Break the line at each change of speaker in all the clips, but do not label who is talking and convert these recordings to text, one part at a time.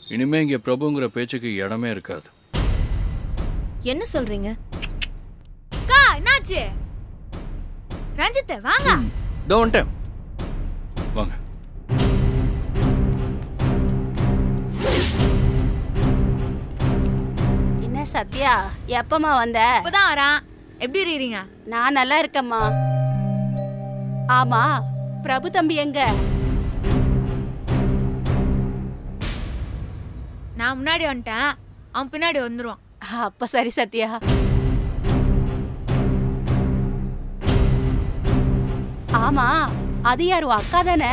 இனிமே இங்க பிரபுங்கிற பேச்சுக்கு இடமே இருக்காது
என்ன சொல்றீங்க
அக்கா என்னாச்சு ரஞ்சித் வாங்க
இதோ வந்துட்டேன் வாங்க
என்ன சத்யா எப்பமா வந்த
இப்பதான் வரான் எப்படி இருக்கீங்க
நான் நல்லா இருக்கேம்மா ஆமா பிரபு தம்பி எங்க
நான் முன்னாடி வந்துட்டேன் அவன் பின்னாடி வந்துருவான்
அப்ப சரி சத்யா ஆமா அது யாரு உன் அக்கா தானே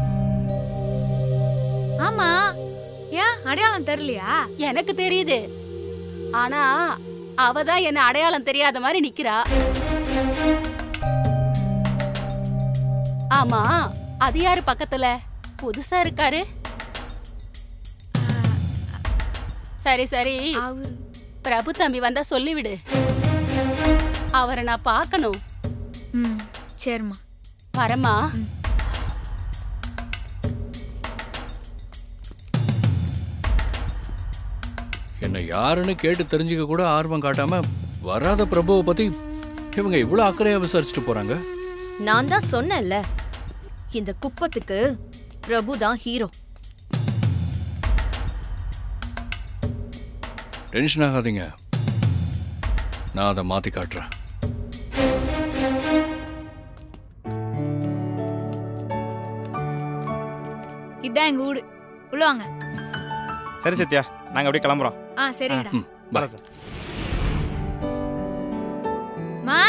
ஆமா ஏன் அடையாளம் தெரியலையா
எனக்கு தெரியுது ஆனா அவ தான் என்ன அடையாளம் தெரியாத மாதிரி நிக்கிறா ஆமா அது யாரு பக்கத்துல புதுசா இருக்காரு சரி சரி
அவரு
பிரபு தம்பி வந்தா சொல்லிவிடு அவரை நான் பார்க்கணும்
ம் சரிம்மா
வரமா
என்ன யாருன்னு கேட்டு தெரிஞ்சுக்க கூட ஆர்வம் காட்டாம வராத பிரபுவை பத்தி இவங்க இவ்வளவு அக்கறையா விசாரிச்சுட்டு போறாங்க
நான் தான் சொன்னேன்ல இந்த குப்பத்துக்கு பிரபு தான் ஹீரோ
டென்ஷன் ஆகாதீங்க நான் அதை மாத்தி காட்டுறேன்
இதான் எங்க வீடு உள்ள வாங்க
சரி சத்யா நாங்கள் அப்படியே கிளம்புறோம்
ஆ சரிங்கடா
ம் பா
வரேன் சார்
மா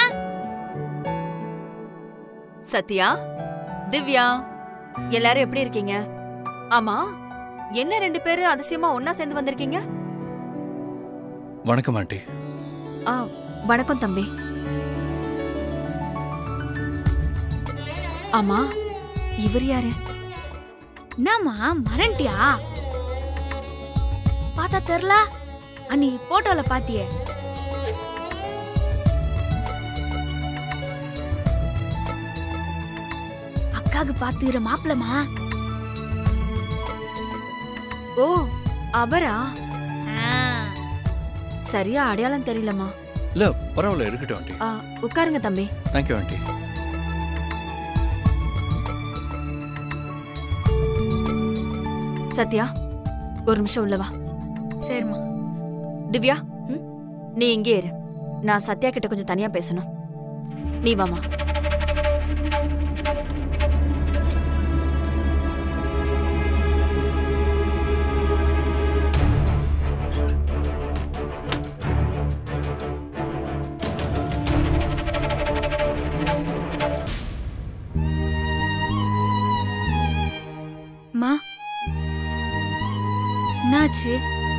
சத்யா திவ்யா எல்லாரும் எப்படி இருக்கீங்க ஆமா என்ன ரெண்டு பேரும் அதிசயமா ஒன்னா சேர்ந்து வந்திருக்கீங்க
வணக்கம் ஆண்டி
ஆ வணக்கம் தம்பி ஆமா இவர் யாரு
என்னம்மா மறந்துட்டியா பார்த்தா தெரியல அன்னி போட்டோல பாத்தியே அக்காக்கு பாத்துக்கிற மாப்பிளமா
ஓ அவரா சரியா அடையாளம் தெரியலமா
இல்ல பரவாயில்ல இருக்கட்டும் ஆண்டி
ஆ, உட்காருங்க தம்பி
தேங்க்யூ ஆண்டி
சத்யா ஒரு நிமிஷம் உள்ள வா
சரிம்மா
திவ்யா
ம்?
நீ இங்கே இரு நான் சத்யா கிட்ட கொஞ்சம் தனியா பேசணும் நீ வாமா
அம்மா என்னாச்சு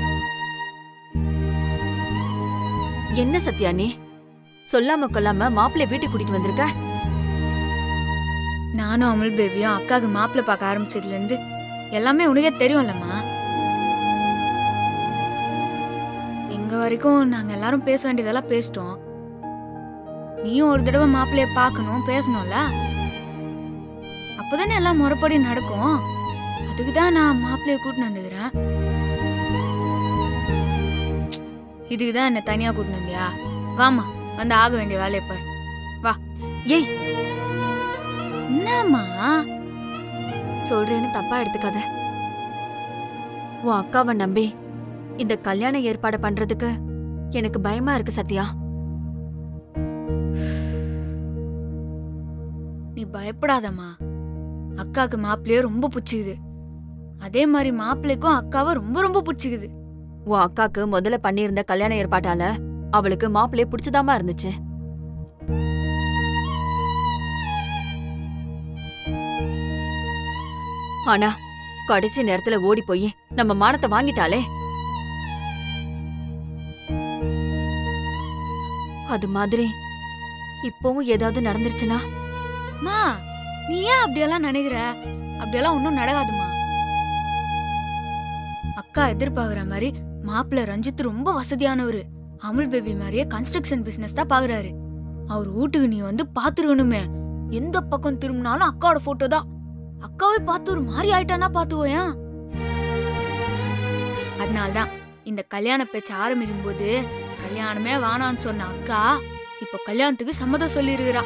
என்ன சத்யா நீ சொல்லாம கொல்லாம மாப்பிள்ளை வீட்டுக்கு கூட்டிட்டு வந்திருக்க
நானும் அமுல் பேபியும் அக்காவுக்கு மாப்பிள்ளை பார்க்க ஆரம்பிச்சதுல இருந்து எல்லாமே உனக்கே தெரியும்லம்மா இங்க வரைக்கும் நாங்க எல்லாரும் பேச வேண்டியதெல்லாம் பேசிட்டோம் நீயும் ஒரு தடவை மாப்பிள்ளைய பார்க்கணும் பேசணும்ல அப்பதானே எல்லாம் முறைப்படி நடக்கும் அதுக்கு தான் நான் மாப்பிள்ளைய கூட்டின்னு வந்துக்கிறேன் இதுக்கு தான் என்ன தனியா கூட்டின்னு வந்தியா வாமா வந்து ஆக வேண்டிய வேலையை பாரு வா
ஏய்
என்னம்மா
சொல்றேன்னு தப்பா எடுத்துக்காத உன் அக்காவை நம்பி இந்த கல்யாண ஏற்பாடு பண்றதுக்கு எனக்கு பயமா இருக்கு சத்யா
நீ பயப்படாதம்மா அக்காவுக்கு மாப்பிள்ளைய ரொம்ப பிடிச்சிக்குது அதே மாதிரி மாப்பிள்ளைக்கும் அக்காவை ரொம்ப ரொம்ப பிடிச்சிக்குது
உன் அக்காக்கு முதல்ல பண்ணியிருந்த கல்யாண ஏற்பாட்டால அவளுக்கு மாப்பிள்ளைய பிடிச்சதாமா இருந்துச்சு ஆனா கடைசி நேரத்துல ஓடி போய் நம்ம மானத்தை வாங்கிட்டாளே அது மாதிரி இப்பவும் ஏதாவது நடந்துருச்சுன்னா
மா நீ ஏன் அப்படியெல்லாம் நினைக்கிற அப்படியெல்லாம் ஒன்றும் நடக்காதுமா அக்கா எதிர்பார்க்குற மாதிரி மாப்பிள்ளை ரஞ்சித் ரொம்ப வசதியானவர் அமுல் பேபி மாதிரியே கன்ஸ்ட்ரக்ஷன் பிசினஸ் தான் பாக்குறாரு அவர் வீட்டுக்கு நீ வந்து பாத்துருக்கணுமே எந்த பக்கம் திரும்பினாலும் அக்காவோட போட்டோ தான் அக்காவே பார்த்து ஒரு மாதிரி ஆயிட்டானா பாத்துவோயா அதனால்தான் இந்த கல்யாண பேச்சு ஆரம்பிக்கும் போது கல்யாணமே வேணான்னு சொன்ன அக்கா இப்போ கல்யாணத்துக்கு சம்மதம் சொல்லியிருக்கிறா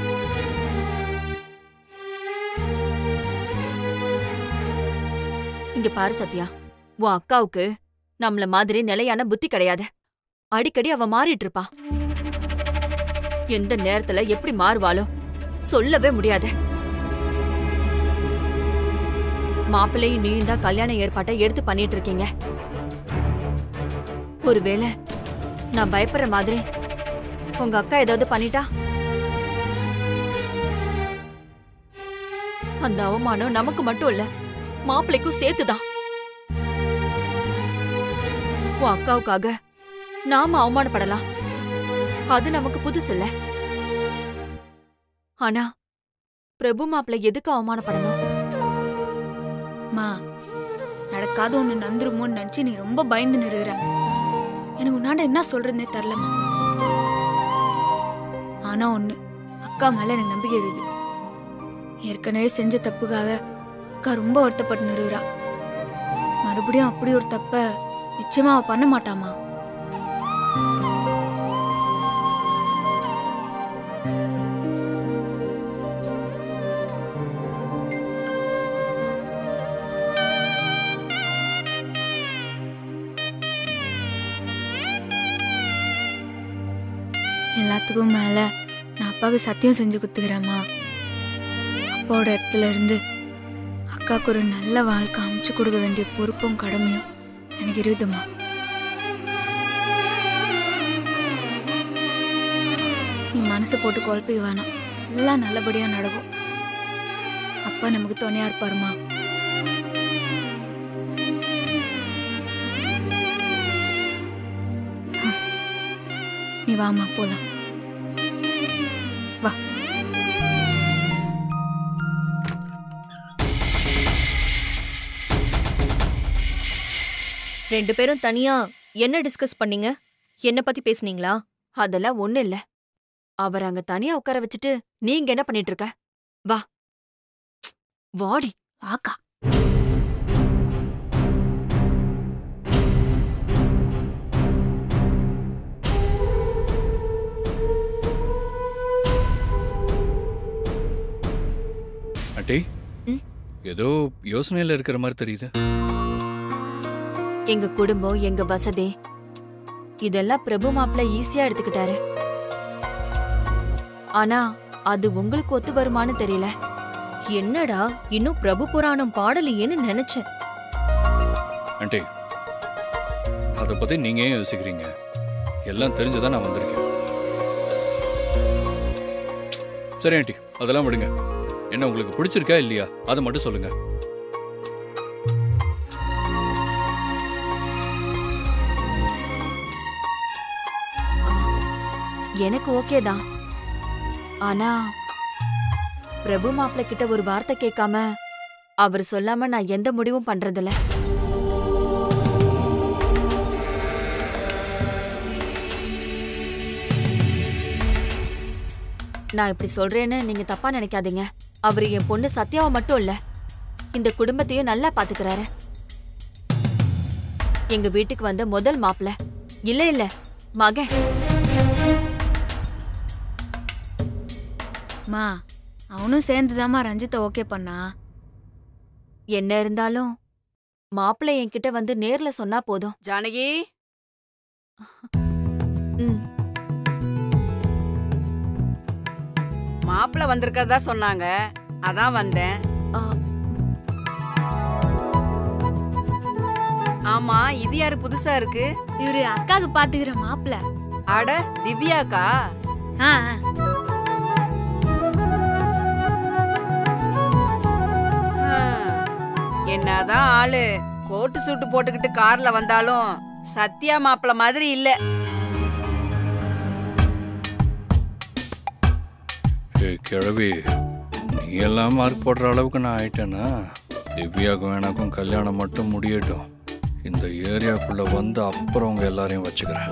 இங்க பாரு சத்யா உன் அக்காவுக்கு நம்மள மாதிரி நிலையான புத்தி கிடையாது அடிக்கடி அவ மாறிட்டு இருப்பா எந்த நேரத்துல எப்படி மாறுவாளோ சொல்லவே முடியாது மாப்பிள்ளையும் நீயும் தான் கல்யாண ஏற்பாட்டை எடுத்து பண்ணிட்டு இருக்கீங்க ஒருவேளை நான் பயப்படுற மாதிரி உங்க அக்கா ஏதாவது பண்ணிட்டா அந்த அவமானம் நமக்கு மட்டும் இல்ல மாப்பிள்ளைக்கும் சேர்த்துதான் உன் அக்காவுக்காக நாம அவமானப்படலாம் அது நமக்கு புதுசு இல்ல ஆனா பிரபு மாப்பிள்ளை எதுக்கு அவமானப்படணும்
மா நடக்காத ஒண்ணு நந்துருமோன்னு நினைச்சு நீ ரொம்ப பயந்து நிறுகிற எனக்கு உன்னாண்ட என்ன சொல்றதுனே தெரிலம்மா ஆனா ஒண்ணு அக்கா மேல எனக்கு நம்பிக்கை இருக்குது ஏற்கனவே செஞ்ச தப்புக்காக அக்கா ரொம்ப வருத்தப்பட்டு நிறுகிறா மறுபடியும் அப்படி ஒரு தப்ப நிச்சயமா அவ பண்ண மாட்டாமா எல்லாத்துக்கும் மேல நான் அப்பாவுக்கு சத்தியம் செஞ்சு குத்துக்கிறேம்மா அப்பாவோட இடத்துல இருந்து அக்காவுக்கு ஒரு நல்ல வாழ்க்கை அமைச்சு கொடுக்க வேண்டிய பொறுப்பும் கடமையும் எனக்கு இருக்குதும்மா நீ மனசு போட்டு குழப்பிக்க வேணாம் எல்லாம் நல்லபடியா நடக்கும் அப்பா நமக்கு துணையா இருப்பாருமா நீ வாமா போலாம் வா
ரெண்டு பேரும் தனியா என்ன டிஸ்கஸ் பண்ணீங்க என்ன பத்தி பேசுனீங்களா
அதெல்லாம் ஒண்ணு இல்ல அவர் அங்க தனியா உட்கார வச்சுட்டு நீங்க என்ன பண்ணிட்டு இருக்க வா வாடி
வாக்கா
ஆண்டி
ம்?
ஏதோ யோசனையில இருக்கிற மாதிரி தெரியுது
எங்க குடும்பம் எங்க வசதி இதெல்லாம் பிரபு மாப்பிள்ள ஈஸியா எடுத்துக்கிட்டாரு ஆனா அது உங்களுக்கு ஒத்து வருமான்னு தெரியல
என்னடா இன்னும் பிரபு புராணம் பாடலையேன்னு நினைச்சேன்
ஆண்டி அதை பத்தி நீங்க ஏன் யோசிக்கிறீங்க எல்லாம் தெரிஞ்சுதான் நான் வந்திருக்கேன் சரி ஆண்டி அதெல்லாம் விடுங்க என்ன உங்களுக்கு பிடிச்சிருக்கா இல்லையா அதை மட்டும் சொல்லுங்க
எனக்கு ஓகே தான் ஆனா பிரபு மாப்பிள்ள கிட்ட ஒரு வார்த்தை கேட்காம அவர் சொல்லாம நான் எந்த முடிவும் பண்றதில்ல நான் இப்படி சொல்றேன்னு நீங்க தப்பா நினைக்காதீங்க அவர் என் பொண்ணு சத்யாவை மட்டும் இல்ல இந்த குடும்பத்தையும் நல்லா பாத்துக்கிறாரு எங்க வீட்டுக்கு வந்த முதல் மாப்பிள்ள இல்ல இல்ல மகன்
மா அவனும் சேர்ந்துதாம்மா ரஞ்சித்தை ஓகே பண்ணா
என்ன இருந்தாலும் மாப்பிள்ளை என்கிட்ட வந்து நேர்ல சொன்னா போதும்
ஜானகி
ம்,
மாப்பிள்ள வந்திருக்கிறதா சொன்னாங்க அதான் வந்தேன்
ஆ,
ஆமா இது யாரு புதுசா இருக்கு
இவரு அக்காவுக்கு பாத்துக்கிற மாப்பிள்ள
அட திவ்யாக்கா
ஆ
ஹம். என்னதான் ஆளு கோட்டு சூட்டு போட்டுக்கிட்டு கார்ல வந்தாலும் சத்யா மாப்பிள்ள மாதிரி இல்ல
ஏய் கிழவி நீ எல்லாம் மார்க் போடுற அளவுக்கு நான் ஆயிட்டேனா திவ்யாக்கும் எனக்கும் கல்யாணம் மட்டும் முடியட்டும் இந்த ஏரியாக்குள்ள வந்து அப்புறம் உங்க எல்லாரையும் வச்சுக்கிறேன்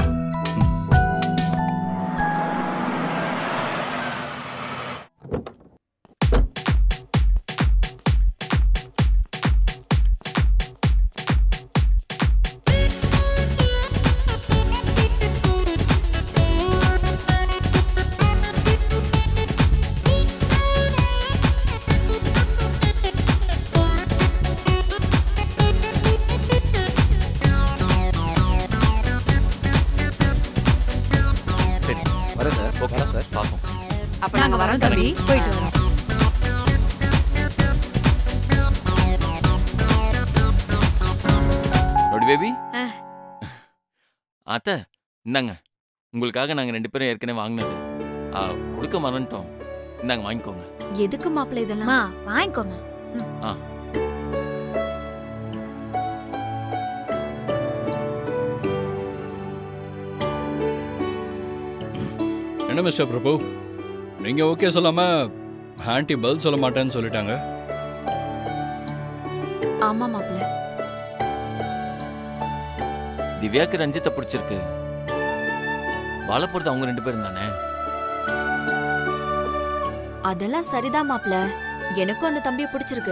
நாங்க வரோம் தம்பி
போயிட்டு வரோம்
நோடி பேபி
ஆ.
அத்தை இந்தாங்க உங்களுக்காக நாங்க ரெண்டு பேரும் ஏற்கனவே வாங்கினது ஆ, கொடுக்க மறந்துட்டோம் இந்தாங்க வாங்கிக்கோங்க
எதுக்கு மாப்பிள்ள இதெல்லாம்
அம்மா வாங்கிக்கோங்க
என்ன மிஸ்டர் பிரபு நீங்க ஓகே சொல்லாம ஆன்ட்டி பதில் சொல்ல மாட்டேன்னு சொல்லிட்டாங்க
ஆமா மாப்பிள்ள
திவ்யாக்கு ரஞ்சித்தை பிடிச்சிருக்கு வாழ போறது அவங்க ரெண்டு பேரும் தானே
அதெல்லாம் சரிதான் மாப்பிள்ள எனக்கும் அந்த தம்பியை பிடிச்சிருக்கு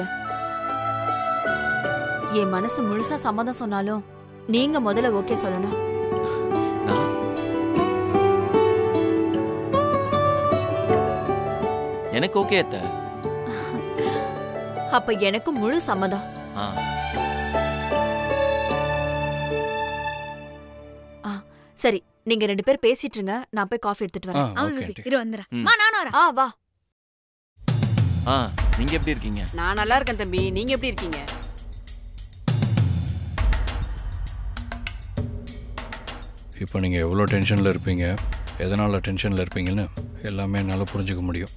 என் மனசு முழுசா சம்மதம் சொன்னாலும் நீங்க முதல்ல ஓகே சொல்லணும்
நான் எனக்கு ஓகே அத்தை
அப்ப எனக்கு முழு சம்மதம்
ஆ
சரி நீங்க ரெண்டு பேரும் பேசிட்டு இருங்க நான் போய் காஃபி எடுத்துட்டு
ஆ
வரேன்
ஓகே
அவன்
ஆன்ட்டி
இரு வந்துடுறேன்
ம்.
அம்மா நானும் வரேன்
ஆ வா
ஆ நீங்க எப்படி இருக்கீங்க
நான் நல்லா இருக்கேன் தம்பி நீங்க எப்படி இருக்கீங்க
இப்போ நீங்கள் எவ்வளோ டென்ஷனில் இருப்பீங்க எதனால் டென்ஷனில் இருப்பீங்கன்னு எல்லாமே என்னால் புரிஞ்சுக்க முடியும்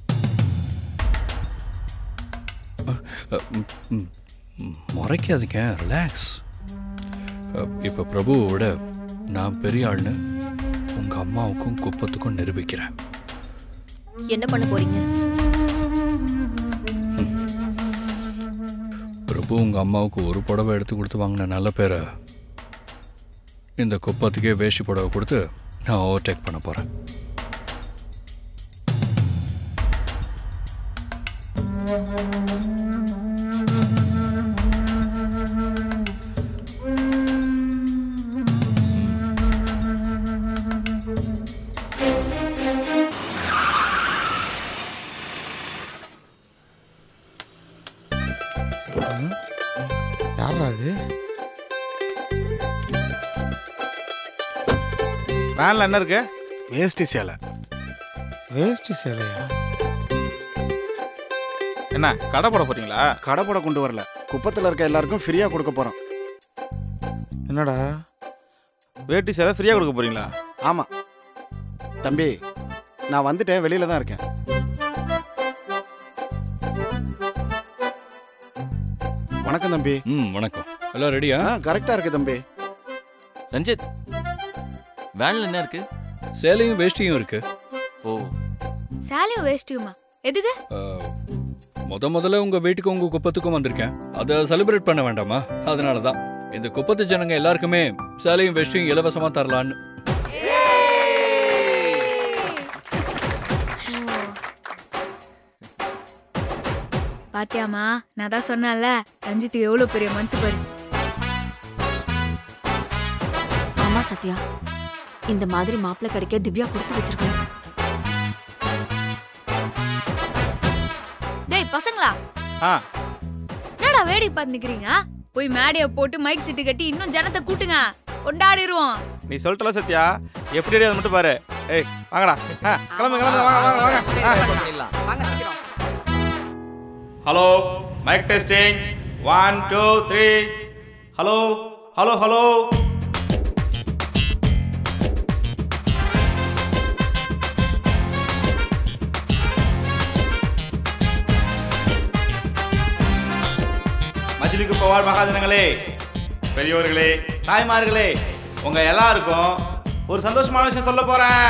அஹ், அஹ், ம், ம், ம், முறைக்காதீங்க ரிலாக்ஸ் இப்போ பிரபுவை விட நான் பெரிய ஆள்னு உங்கள் அம்மாவுக்கும் குப்பத்துக்கும் நிரூபிக்கிறேன்
என்ன பண்ண போறீங்க
பிரபு உங்கள் அம்மாவுக்கு ஒரு புடவை எடுத்து கொடுத்து வாங்கின நல்ல பேரை இந்த குப்பத்துக்கே வேஷ்டி புடவை கொடுத்து நான் ஓவர்டேக் பண்ண போகிறேன்
யாரா அது வேன்ல என்ன இருக்கு
வேஷ்டி சேலை
வேஷ்டி சேலையா என்ன கடை போட போறீங்களா
கடை போட கொண்டு வரல குப்பத்தில் இருக்க எல்லாருக்கும் ஃப்ரீயாக கொடுக்க போகிறோம்
என்னடா வேட்டி சேலை ஃப்ரீயா கொடுக்க போறீங்களா
ஆமாம் தம்பி நான் வந்துட்டேன் வெளியில தான் இருக்கேன் வணக்கம் தம்பி
ம் வணக்கம் எல்லாம் ரெடியா
ஆ கரெக்டாக இருக்கு தம்பி
ரஞ்சித் வேன்ல என்ன இருக்கு
சேலையும் வேஷ்டியும் இருக்கு
ஓ
சாலியும் வேஷ்டியுமா எதுக்கு
அஹ், முத முதல்ல உங்க வீட்டுக்கும் உங்க குப்பத்துக்கும் வந்திருக்கேன் அதை செலிப்ரேட் பண்ண வேண்டாமா அதனால தான் இந்த குப்பத்து ஜனங்க எல்லாருக்குமே சேலையும் வேஷ்டியும் இலவசமா தரலான்னு
பாத்தியாமா நான் தான் சொன்னேன்ல ரஞ்சித் எவ்வளவு பெரிய மனசு பாரு
ஆமா சத்யா இந்த மாதிரி மாப்பிள்ளை கிடைக்க திவ்யா கொடுத்து வச்சிருக்கணும்
டேய் பசங்களா
ஆ
என்னடா வேடிக்கை பார்த்து நிக்கிறீங்க போய் மேடைய போட்டு மைக் சிட்டு கட்டி இன்னும் ஜனத்தை கூட்டுங்க கொண்டாடிடுவோம்
நீ சொல்லிட்டல சத்யா எப்படி அதை மட்டும் பாரு ஏய் வாங்கடா ஆ, கிளம்பு கிளம்பு வாங்க வாங்க வாங்க ஆ.
வாங்க சீக்கிரம்
hello mic testing one two three hello hello hello மஜிலிக்கு போவார் மகாஜனங்களே பெரியோர்களே தாய்மார்களே உங்க எல்லாருக்கும் ஒரு சந்தோஷமான விஷயம் சொல்ல போறேன்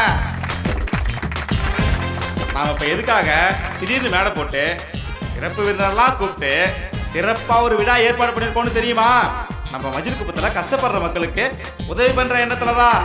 நாம இப்ப எதுக்காக திடீர்னு மேடை போட்டு சிறப்பு விருந்தினர்லாம் கூப்பிட்டு சிறப்பா ஒரு விழா ஏற்பாடு பண்ணிருக்கோம்னு தெரியுமா நம்ம மஜில் குப்பத்துல கஷ்டப்படுற மக்களுக்கு உதவி பண்ற எண்ணத்துல தான்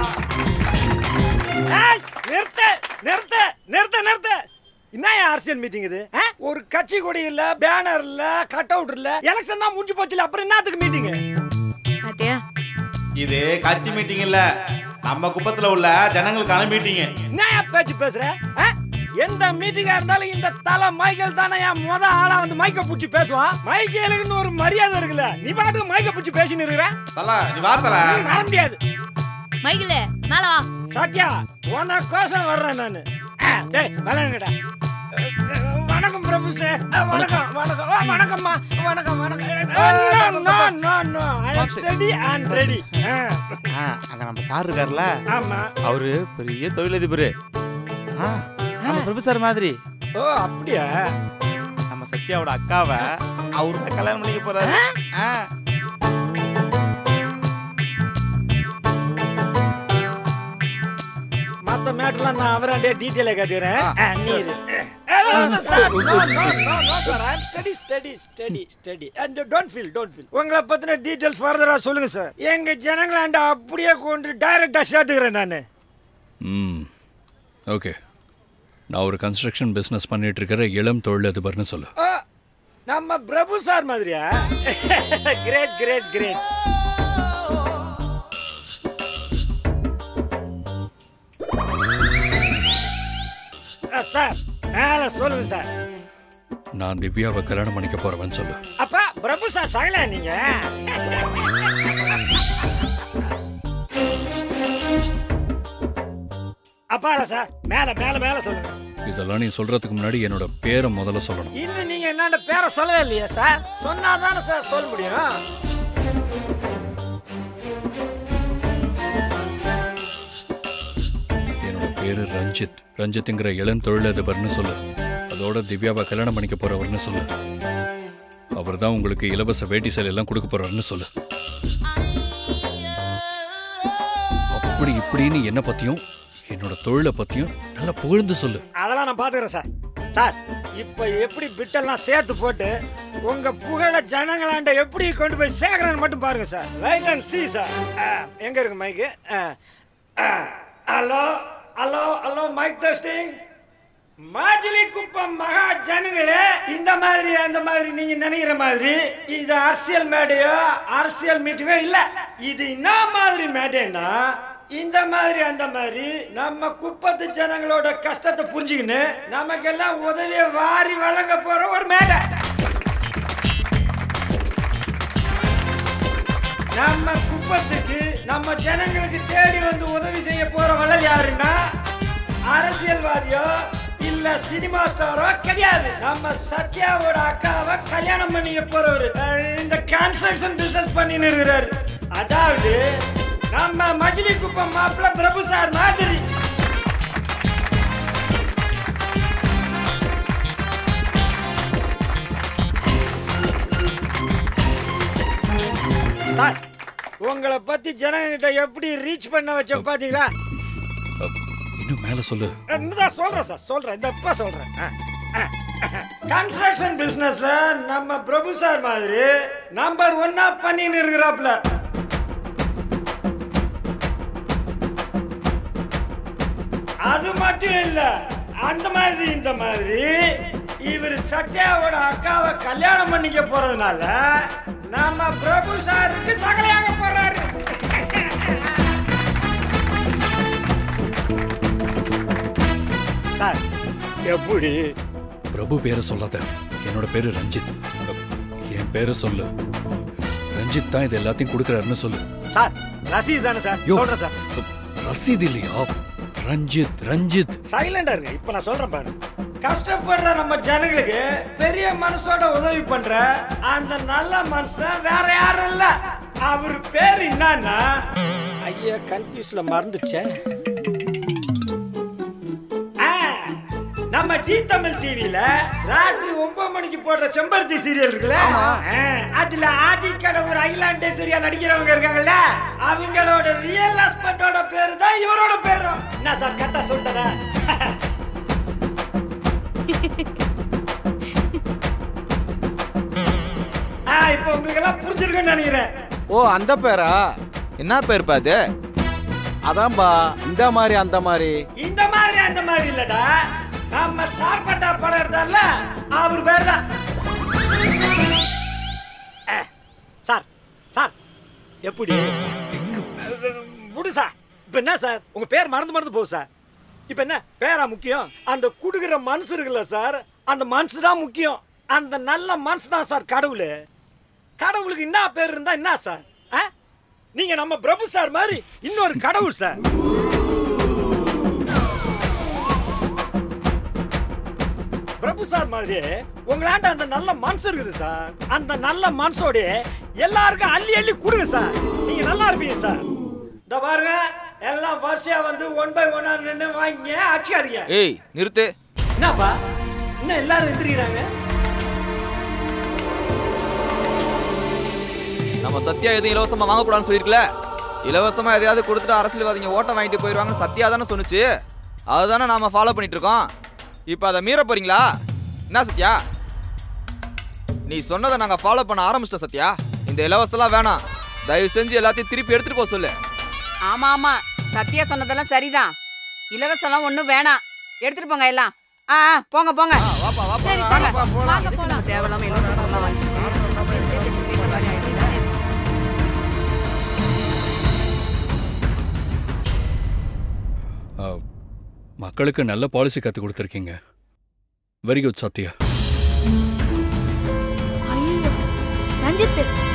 நிறுத்த நிறுத்த நிறுத்த நிறுத்த என்ன அரசியல் மீட்டிங் இது ஆ? ஒரு கட்சி கொடி இல்ல பேனர் இல்ல கட் அவுட் இல்ல எலெக்ஷன் தான் முடிஞ்சு போச்சுல அப்புறம் என்னத்துக்கு மீட்டிங்
பாத்தியா
இது கட்சி மீட்டிங் இல்ல நம்ம குப்பத்துல உள்ள ஜனங்களுக்கான மீட்டிங்
என்ன பேச்சு பேசுற ஆ? எந்த மீட்டிங்கா இருந்தாலும் இந்த தலை மைக்கேல் தானே என் முத ஆளா வந்து மைக்க பூச்சி பேசுவான் மைக்கேலுக்குன்னு ஒரு மரியாதை இருக்குல்ல நீ பாட்டுக்கு மைக்க பூச்சி பேசின்னு இருக்கிற
தல நீ வார்த்தல
வர முடியாது
மைக்கில் மேல வா
சத்யா உனக்கோசம் வர்றேன் நானு ஆ, டேய் வணங்கடா வணக்கம் பிரபு சார் வணக்கம் வணக்கம் ஆ, வணக்கம்மா வணக்கம் வணக்கம் no no no I am study and ready
அங்க நம்ம சார் இருக்கார்ல
ஆமா
அவரு பெரிய தொழிலதிபர் ஆ, நம்ம பிரபு சார் மாதிரி
ஓ அப்படியா
நம்ம சத்யாவோட அக்காவை அவரு தான் கல்யாணம் பண்ணிக்க போறாரு ஆ.
மத்த மேட்டர்லாம் நான் அவராண்டே டீட்டெயிலாக கேட்டுக்கிறேன் ஆ, நீ இரு. No, no, no, no, no, sir. I am steady, steady, steady, steady. And don't feel, don't feel. உங்களை பத்தின டீட்டெயில்ஸ் ஃபர்தரா சொல்லுங்க சார் எங்க ஜனங்களாண்ட அப்படியே கொண்டு டைரக்டா சேர்த்துக்கிறேன் நான்
ம் ஓகே நான் ஒரு கன்ஸ்ட்ரக்ஷன் பிஸ்னஸ் பண்ணிட்டு இருக்கிற இளம் தொழிலதிபர்னு சொல்லு
நம்ம பிரபு சார் மாதிரியா கிரேட் கிரேட் கிரேட் சார் மேல சொல்லுங்க சார்
நான் திவ்யாவை கல்யாணம் பண்ணிக்க போறவன் சொல்லு
அப்பா பிரபு சார் சகல நீங்க அப்பால சார் மேல மேல மேல சொல்லுங்க
இதெல்லாம் நீ சொல்றதுக்கு முன்னாடி என்னோட பேரை முதல்ல சொல்லணும்
இன்னும் நீங்க என்னோட பேரை சொல்லவே இல்லையா சார் சொன்னாதானே சார் சொல்ல முடியும்
என்னோட பேரு ரஞ்சித் ரஞ்சித்ங்கிற இளம் தொழிலதிபர்னு சொல்லு அதோட திவ்யாவை கல்யாணம் பண்ணிக்க போறவர்னு சொல்லு அவர் தான் உங்களுக்கு இலவச வேட்டி சேலை எல்லாம் கொடுக்க போறாருன்னு சொல்லு அப்படி இப்படின்னு என்ன பத்தியும் என்னோட தொழிலை பத்தியும் நல்லா புகழ்ந்து சொல்லு
அதெல்லாம் நான் பாத்துக்கிறேன் சார் சார் இப்ப எப்படி பிட்டெல்லாம் சேர்த்து போட்டு உங்க புகழ ஜனங்களாண்ட எப்படி கொண்டு போய் சேர்க்கறேன்னு மட்டும் பாருங்க sir right and C sir எங்க இருக்கு mic hello hello hello mic testing Majili Kuppam மகா ஜனங்களே இந்த மாதிரி அந்த மாதிரி நீங்க நினைக்கிற மாதிரி இது அரசியல் மேடையோ அரசியல் மீட்டிங்கோ இல்ல இது என்ன மாதிரி மேடைன்னா இந்த மாதிரி அந்த மாதிரி நம்ம குப்பத்து ஜனங்களோட கஷ்டத்தை புரிஞ்சுக்கின்னு நமக்கெல்லாம் உதவியை வாரி வழங்க போற ஒரு மேடை நம்ம குப்பத்துக்கு நம்ம ஜனங்களுக்கு தேடி வந்து உதவி செய்ய போற வள்ளல் யாருன்னா அரசியல்வாதியோ இல்ல சினிமா ஸ்டாரோ கிடையாது நம்ம சத்யாவோட அக்காவை கல்யாணம் பண்ணிக்க போறவரு அஹ் இந்த கன்ஸ்ட்ரக்ஷன் பிசினஸ் பண்ணின்னு இருக்கிறாரு அதாவது நம்ம மஜிலி குப்பம் மாப்பிள்ள பிரபு சார் மாதிரி சார் உங்களை பத்தி ஜனங்கிட்ட எப்படி ரீச் பண்ண வச்ச பாத்தீங்களா
இன்னும் மேல சொல்லு
தான் சொல்றேன் சார் சொல்றேன் இந்த இப்ப சொல்றேன் கன்ஸ்ட்ரக்ஷன் பிசினஸ்ல நம்ம பிரபு சார் மாதிரி நம்பர் ஒன்னா பண்ணின்னு இருக்கிறாப்ல அது மட்டும் இல்ல அந்த மாதிரி இந்த மாதிரி இவர் சத்யாவோட அக்காவை கல்யாணம் பண்ணிக்க போறதுனால நம்ம பிரபு சாருக்கு சகலையாக போறாரு சார் எப்படி
பிரபு பேரை சொல்லாத என்னோட பேரு ரஞ்சித் என் பேரை சொல்லு ரஞ்சித் தான் இது எல்லாத்தையும் கொடுக்குறாருன்னு சொல்லு
சார் ரசீது தானே சார்
யோ.
சொல்றேன் சார்
ரசீது இல்லையா ரஞ்சித் ரஞ்சித்
சைலண்டா இருங்க இப்ப நான் சொல்றேன் பாரு கஷ்டப்படுற நம்ம ஜனங்களுக்கு பெரிய மனசோட உதவி பண்ற அந்த நல்ல மனுஷன் வேற யாரும் இல்ல அவர் பேர் என்னன்னா ஐயா கன்ஃபியூஸ்ல மறந்துச்சே ஆ, நம்ம ஜி தமிழ் டிவில ராத்திரி ஒன்பது மணிக்கு போடுற செம்பருத்தி சீரியல் இருக்குல்ல ஆ, அதுல ஆதிக்கடவுர் ஐலாண்டேஸ்வரியா நடிக்கிறவங்க இருக்காங்கல்ல அவங்களோட ரியல் ஹஸ்பண்டோட பேரு தான் இவரோட பேரும் என்ன சார் கரெக்டா சொல்லிட்டேன் ஆ இப்போ உங்களுக்கு எல்லாம் புரிஞ்சிருக்குன்னு நினைக்கிறேன்
ஓ அந்த பேரா
என்ன பேர்ப்பா அது
அதான்பா இந்த மாதிரி அந்த மாதிரி
இந்த மாதிரி அந்த மாதிரி இல்லடா நம்ம சார்பட்டா படம் எடுத்தார்ல அவர் பேர் தான் அஹ், சார் சார் எப்படி விடு சார் இப்ப என்ன சார் உங்க பேர் மறந்து மறந்து போகுது சார் இப்ப என்ன பேரா முக்கியம் அந்த குடுக்கிற மனசு இருக்குல்ல சார் அந்த மனசு தான் முக்கியம் அந்த நல்ல மனசு தான் சார் கடவுள் கடவுளுக்கு என்ன பேர் இருந்தா என்ன சார் ஆ? நீங்க நம்ம பிரபு சார் மாதிரி இன்னொரு கடவுள் சார் பிரபு சார் மாதிரி உங்களாண்ட அந்த நல்ல மனசு இருக்குது சார் அந்த நல்ல மனசோட எல்லாருக்கும் அள்ளி அள்ளி கொடுங்க சார் நீங்க நல்லா இருப்பீங்க சார் இந்த பாருங்க எல்லாம் வரிசையா வந்து ஒன் பை ஒன்னா நின்று வாங்கிங்க அடிக்காதீங்க
ஏய் நிறுத்து
என்னப்பா இன்னும் எல்லாரும் எந்திரிக்கிறாங்க
நம்ம சத்யா எதுவும் இலவசமா வாங்கக்கூடாதுன்னு சொல்லியிருக்கல இலவசமா எதையாவது கொடுத்துட்டு அரசியல்வாதிங்க ஓட்டை வாங்கிட்டு போயிடுவாங்கன்னு சத்யா தானே சொன்னுச்சு அதுதானே நாம ஃபாலோ பண்ணிட்டு இருக்கோம் இப்போ அதை மீற போறீங்களா என்ன சத்யா நீ சொன்னதை நாங்க ஃபாலோ பண்ண ஆரம்பிச்சிட்டோம் சத்யா இந்த இலவசம்லாம் வேணாம் தயவு செஞ்சு எல்லாத்தையும் திருப்பி எடுத்துட்டு போக சொல்லு
ஆமா ஆமா சத்யா சொன்னதெல்லாம் சரிதான் இலவசம்லாம் ஒண்ணும் வேணாம் எடுத்துட்டு போங்க எல்லாம் ஆ ஆ, போங்க போங்க
வாப்பா வாப்பா
சரி,
வாங்க.
சரி. வாங்க
எதுக்கு
போலாம்.
நம்ம தேவையில்லாம இலவசம் பொருள்லாம் வாங்கிக்கிட்டு? வீட்டு மாதிரி ஆயிடுச்சுல.
ஆ, மக்களுக்கு நல்ல பாலிசி கற்றுக் கொடுத்துருக்கீங்க வெரி குட் சத்யா
ஐயோ ரஞ்சித்